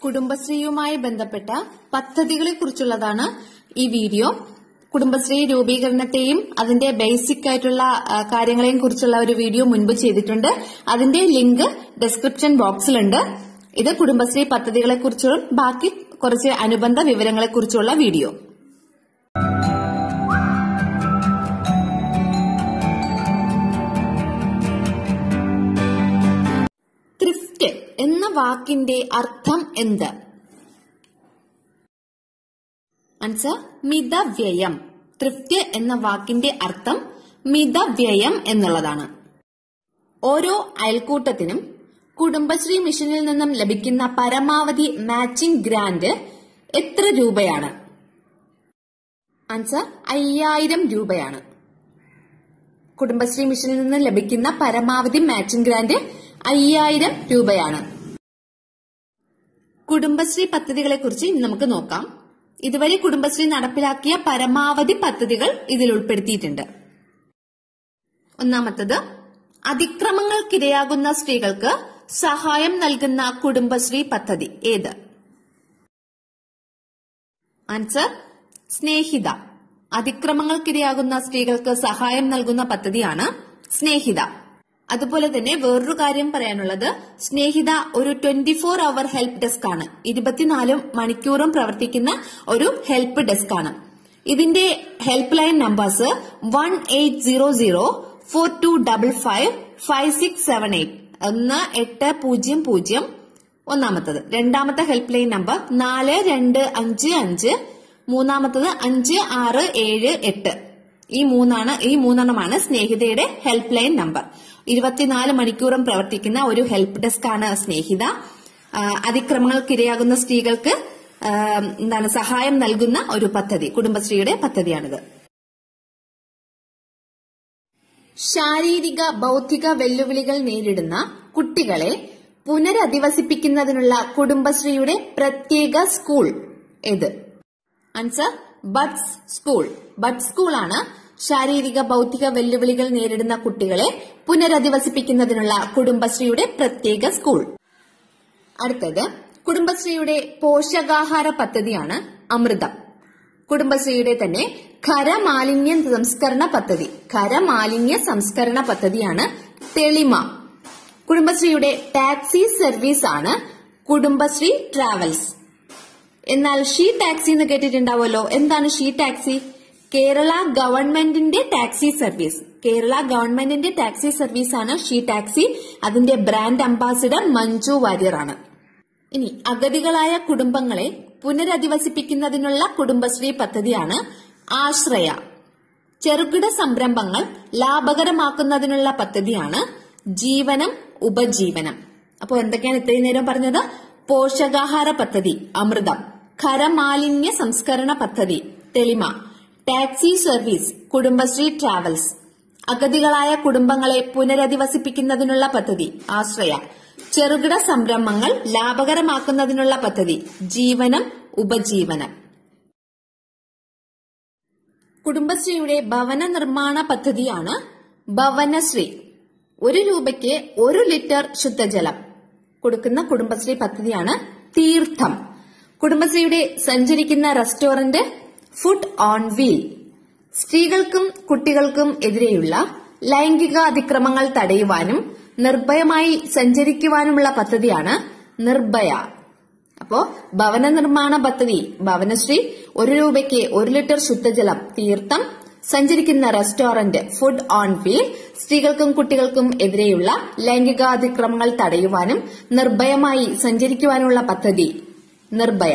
കുടുംബശ്രീയുമായി ബന്ധപ്പെട്ട പദ്ധതികളെ കുറിച്ചുള്ളതാണ് ഈ വീഡിയോ കുടുംബശ്രീ രൂപീകരണത്തെയും അതിന്റെ ബേസിക് ആയിട്ടുള്ള ആ, കാര്യങ്ങളെയും കുറിച്ചുള്ള ഒരു വീഡിയോ മുൻപ് ചെയ്തിട്ടുണ്ട് അതിന്റെ ലിങ്ക് ഡിസ്ക്രിപ്ഷൻ ബോക്സിലുണ്ട് ഇത് കുടുംബശ്രീ പദ്ധതികളെ കുറിച്ചും ബാക്കി കുറച്ച് അനുബന്ധ വിവരങ്ങളെ കുറിച്ചുള്ള വീഡിയോ ത്രിഫ്റ്റ് എന്ന വാക്കിന്റെ അർത്ഥം എന്ത് ആൻസർ മിതവ്യയം ത്രിഫ്റ്റ് എന്ന വാക്കിന്റെ അർത്ഥം മിതവ്യയം എന്നുള്ളതാണ് ഓരോ അയൽക്കൂട്ടത്തിനും കുടുംബശ്രീ മിഷനിൽ നിന്നും ലഭിക്കുന്ന പരമാവധി മാച്ചിംഗ് ഗ്രാന്റ് എത്ര രൂപയാണ് ആൻസർ അയ്യായിരം രൂപയാണ് കുടുംബശ്രീ മിഷനിൽ നിന്ന് ലഭിക്കുന്ന പരമാവധി മാച്ചിംഗ് ഗ്രാന്റ് അയ്യായിരം രൂപയാണ് കുടുംബശ്രീ പദ്ധതികളെ കുറിച്ച് ഇനി നമുക്ക് നോക്കാം ഇതുവരെ കുടുംബശ്രീ നടപ്പിലാക്കിയ പരമാവധി പദ്ധതികൾ ഇതിൽ ഉൾപ്പെടുത്തിയിട്ടുണ്ട് ഒന്നാമത്തത് അതിക്രമങ്ങൾക്കിരയാകുന്ന സ്ത്രീകൾക്ക് സഹായം നൽകുന്ന കുടുംബശ്രീ പദ്ധതി ഏത് ആൻസർ സ്നേഹിത അതിക്രമങ്ങൾക്കിരയാകുന്ന സ്ത്രീകൾക്ക് സഹായം നൽകുന്ന പദ്ധതിയാണ് സ്നേഹിത അതുപോലെ തന്നെ വേറൊരു കാര്യം പറയാനുള്ളത് സ്നേഹിത ഒരു twenty four hour help desk ആണ് ഇരുപത്തിനാല് മണിക്കൂറും പ്രവർത്തിക്കുന്ന ഒരു ഹെൽപ്പ് ഡെസ്ക് ആണ് ഇതിന്റെ help line numbers one eight zero zero four two double five five six seven eight ഒന്ന് എട്ട് പൂജ്യം പൂജ്യം ഒന്നാമത്തത് രണ്ടാമത്തെ ഹെൽപ്പ് ലൈൻ നമ്പർ നാല് രണ്ട് അഞ്ച് അഞ്ച് മൂന്നാമത്തത് അഞ്ച് ആറ് ഏഴ് എട്ട് ഈ മൂന്നാണ് ഈ മൂന്നെണ്ണമാണ് സ്നേഹിതയുടെ ഹെൽപ്പ് ലൈൻ നമ്പർ ഇരുപത്തിനാല് മണിക്കൂറും പ്രവർത്തിക്കുന്ന ഒരു ഹെൽപ്പ് ഡെസ്ക് ആണ് സ്നേഹിത ആ, അതിക്രമങ്ങൾക്കിരയാകുന്ന സ്ത്രീകൾക്ക് ആ, എന്താണ് സഹായം നൽകുന്ന ഒരു പദ്ധതി കുടുംബശ്രീയുടെ പദ്ധതിയാണിത് ശാരീരിക ബൗദ്ധിക വെല്ലുവിളികൾ നേരിടുന്ന കുട്ടികളെ പുനരധിവസിപ്പിക്കുന്നതിനുള്ള കുടുംബശ്രീയുടെ പ്രത്യേക സ്കൂൾ ഏത് ആൻസർ ബഡ്സ് സ്കൂൾ ബഡ് സ്കൂളാണ് ശാരീരിക ബൗദ്ധിക വെല്ലുവിളികൾ നേരിടുന്ന കുട്ടികളെ പുനരധിവസിപ്പിക്കുന്നതിനുള്ള കുടുംബശ്രീയുടെ പ്രത്യേക സ്കൂൾ അടുത്തത് കുടുംബശ്രീയുടെ പോഷകാഹാര പദ്ധതിയാണ് അമൃതം കുടുംബശ്രീയുടെ തന്നെ ഖരമാലിന്യ സംസ്കരണ പദ്ധതി ഖരമാലിന്യ സംസ്കരണ പദ്ധതിയാണ് തെളിമ കുടുംബശ്രീയുടെ ടാക്സി സർവീസ് ആണ് കുടുംബശ്രീ ട്രാവൽസ് എന്നാൽ ഷീ ടാക്സി എന്ന് കേട്ടിട്ടുണ്ടാവുമല്ലോ എന്താണ് ഷീ ടാക്സി കേരള ഗവൺമെന്റിന്റെ ടാക്സി സർവീസ് കേരള ഗവൺമെന്റിന്റെ ടാക്സി സർവീസ് ആണ് ഷീ ടാക്സി അതിന്റെ ബ്രാൻഡ് അംബാസിഡർ മഞ്ജു വാര്യർ ആണ് ഇനി അഗതികളായ കുടുംബങ്ങളെ പുനരധിവസിപ്പിക്കുന്നതിനുള്ള കുടുംബശ്രീ പദ്ധതിയാണ് ആശ്രയ ചെറുകിട സംരംഭങ്ങൾ ലാഭകരമാക്കുന്നതിനുള്ള പദ്ധതിയാണ് ജീവനം ഉപജീവനം അപ്പോൾ എന്തൊക്കെയാണ് ഇത്രയും നേരം പറഞ്ഞത് പോഷകാഹാര പദ്ധതി അമൃതം ഖരമാലിന്യ സംസ്കരണ പദ്ധതി Thelima taxi service Kudumbashree travels അഗതികളായ കുടുംബങ്ങളെ പുനരധിവസിപ്പിക്കുന്നതിനുള്ള പദ്ധതി ആശ്രയ ചെറുകിട സംരംഭങ്ങൾ ലാഭകരമാക്കുന്നതിനുള്ള പദ്ധതി ജീവനം ഉപജീവനം കുടുംബശ്രീയുടെ ഭവന നിർമ്മാണ പദ്ധതിയാണ് ഭവനശ്രീ ഒരു രൂപയ്ക്ക് ഒരു ലിറ്റർ ശുദ്ധജലം കൊടുക്കുന്ന കുടുംബശ്രീ പദ്ധതിയാണ് തീർത്ഥം കുടുംബശ്രീയുടെ സഞ്ചരിക്കുന്ന റെസ്റ്റോറന്റ് ഫുഡ് ഓൺ വീൽ സ്ത്രീകൾക്കും കുട്ടികൾക്കും എതിരെയുള്ള ലൈംഗിക അതിക്രമങ്ങൾ തടയുവാനും നിർഭയമായി സഞ്ചരിക്കുവാനുമുള്ള പദ്ധതിയാണ് നിർഭയ അപ്പോ ഭവന നിർമ്മാണ പദ്ധതി ഭവനശ്രീ ഒരു രൂപയ്ക്ക് ഒരു ലിറ്റർ ശുദ്ധജലം തീർത്ഥം സഞ്ചരിക്കുന്ന റെസ്റ്റോറന്റ് ഫുഡ് ഓൺ വീൽ സ്ത്രീകൾക്കും കുട്ടികൾക്കും എതിരെയുള്ള ലൈംഗികാതിക്രമങ്ങൾ തടയുവാനും നിർഭയമായി സഞ്ചരിക്കുവാനുള്ള പദ്ധതി നിർഭയ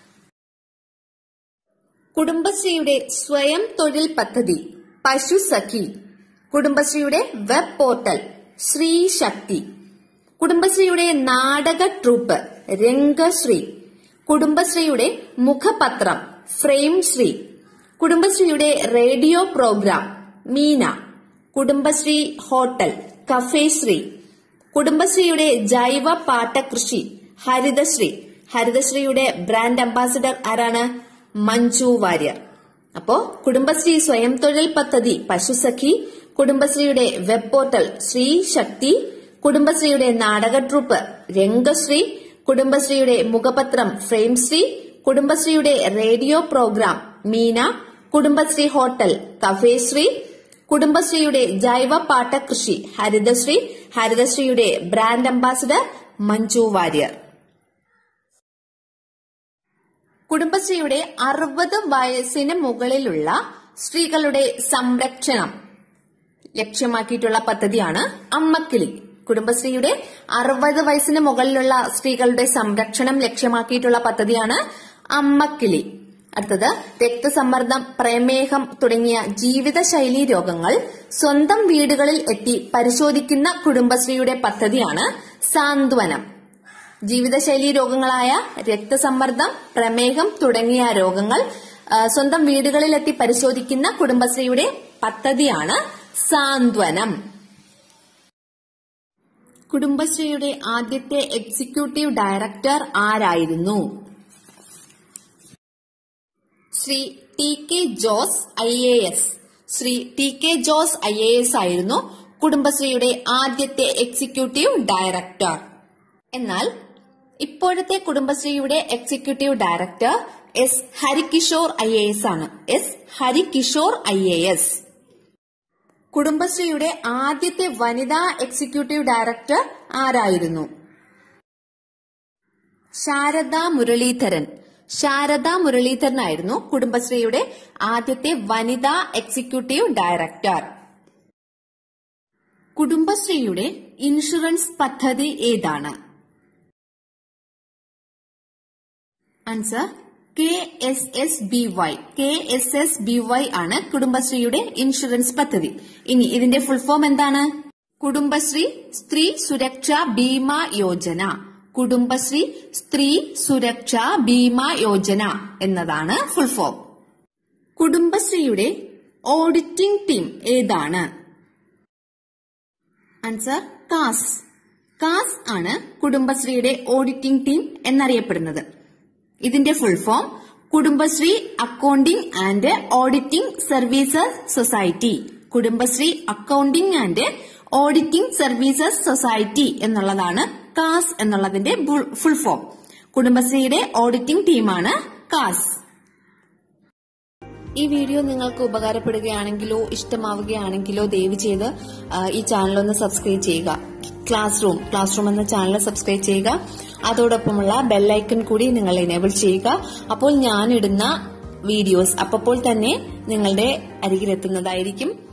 കുടുംബശ്രീയുടെ സ്വയം തൊഴിൽ പദ്ധതി പശു സഖി കുടുംബശ്രീയുടെ വെബ് പോർട്ടൽ ശ്രീ ശക്തി കുടുംബശ്രീയുടെ നാടക ട്രൂപ്പ് രംഗശ്രീ കുടുംബശ്രീയുടെ മുഖപത്രം ഫ്രെയിം ശ്രീ കുടുംബശ്രീയുടെ radio program Meena Kudumbashree hotel cafe Shree കുടുംബശ്രീയുടെ ജൈവ പാട്ടകൃഷി ഹരിതശ്രീ ഹരിതശ്രീയുടെ ബ്രാൻഡ് അംബാസിഡർ ആരാണ് മഞ്ജു വാര്യർ അപ്പോ കുടുംബശ്രീ സ്വയം തൊഴിൽ പദ്ധതി പശുസഖി കുടുംബശ്രീയുടെ വെബ് പോർട്ടൽ ശ്രീ ശക്തി കുടുംബശ്രീയുടെ നാടക ട്രൂപ്പ് രംഗശ്രീ കുടുംബശ്രീയുടെ മുഖപത്രം ഫ്രെയിംശ്രീ കുടുംബശ്രീയുടെ radio program Meena Kudumbashree hotel കഫേശ്രീ കുടുംബശ്രീയുടെ ജൈവ പാട്ടകൃഷി ഹരിതശ്രീ ഹരിതശ്രീയുടെ ബ്രാൻഡ് അംബാസിഡർ മഞ്ജു വാര്യർ കുടുംബശ്രീയുടെ അറുപത് വയസ്സിന് മുകളിലുള്ള സ്ത്രീകളുടെ സംരക്ഷണം ലക്ഷ്യമാക്കിയിട്ടുള്ള പദ്ധതിയാണ് അമ്മക്കിളി കുടുംബശ്രീയുടെ അറുപത് വയസ്സിന് മുകളിലുള്ള സ്ത്രീകളുടെ സംരക്ഷണം ലക്ഷ്യമാക്കിയിട്ടുള്ള പദ്ധതിയാണ് അമ്മക്കിളി അടുത്തത് രക്തസമ്മർദ്ദം പ്രമേഹം തുടങ്ങിയ ജീവിതശൈലി രോഗങ്ങൾ സ്വന്തം വീടുകളിൽ എത്തി പരിശോധിക്കുന്ന കുടുംബശ്രീയുടെ പദ്ധതിയാണ് സാന്ത്വനം ജീവിതശൈലി രോഗങ്ങളായ രക്തസമ്മർദ്ദം പ്രമേഹം തുടങ്ങിയ രോഗങ്ങൾ ആ, സ്വന്തം വീടുകളിലെത്തി പരിശോധിക്കുന്ന കുടുംബശ്രീയുടെ പദ്ധതിയാണ് സാന്ത്വനം കുടുംബശ്രീയുടെ ആദ്യത്തെ എക്സിക്യൂട്ടീവ് ഡയറക്ടർ ആരായിരുന്നു Shri T K Jose I A S Shri T K Jose I A S ആയിരുന്നു കുടുംബശ്രീയുടെ ആദ്യത്തെ എക്സിക്യൂട്ടീവ് ഡയറക്ടർ എന്നാൽ ഇപ്പോഴത്തെ കുടുംബശ്രീയുടെ executive director S Harikishore I A S ആണ് S Harikishore I A S കുടുംബശ്രീയുടെ ആദ്യത്തെ വനിതാ എക്സിക്യൂട്ടീവ് ഡയറക്ടർ ആരായിരുന്നു ശാരദ മുരളീധരൻ ശാരദ മുരളീധരനായിരുന്നു കുടുംബശ്രീയുടെ ആദ്യത്തെ വനിതാ എക്സിക്യൂട്ടീവ് ഡയറക്ടർ കുടുംബശ്രീയുടെ ഇൻഷുറൻസ് പദ്ധതി ഏതാണ് answer K S S B Y K S S B Y ആണ് കുടുംബശ്രീയുടെ ഇൻഷുറൻസ് പദ്ധതി ഇനി ഇതിന്റെ ഫുൾ ഫോം എന്താണ് കുടുംബശ്രീ സ്ത്രീ സുരക്ഷാ ബീമ യോജന കുടുംബശ്രീ സ്ത്രീ സുരക്ഷാ ബീമ യോജന എന്നതാണ് ഫുൾ ഫോം കുടുംബശ്രീയുടെ ഓഡിറ്റിംഗ് ടീം ഏതാണ് ആൻസർ കാസ് കാസ് ആണ് കുടുംബശ്രീയുടെ ഓഡിറ്റിംഗ് ടീം എന്നറിയപ്പെടുന്നത് ഇതിന്റെ full form Kudumbashree accounting and auditing services society Kudumbashree accounting and auditing services society എന്നുള്ളതാണ് കാസ് എന്നുള്ളതിന്റെ ഫുൾ ഫോം കുടുംബശ്രീയുടെ ഓഡിറ്റിംഗ് ടീമാണ് കാസ് ഈ വീഡിയോ നിങ്ങൾക്ക് ഉപകാരപ്പെടുകയാണെങ്കിലോ ഇഷ്ടമാവുകയാണെങ്കിലോ ദയവ് ചെയ്ത് ആ, ഈ ചാനൽ ഒന്ന് സബ്സ്ക്രൈബ് ചെയ്യുക ക്ലാസ് റൂം ക്ലാസ് റൂം എന്ന ചാനൽ സബ്സ്ക്രൈബ് ചെയ്യുക അതോടൊപ്പമുള്ള ബെല്ലൈക്കൺ കൂടി നിങ്ങൾ എനേബിൾ ചെയ്യുക അപ്പോൾ ഞാനിടുന്ന വീഡിയോസ് അപ്പോൾ തന്നെ നിങ്ങളുടെ അരികിലെത്തുന്നതായിരിക്കും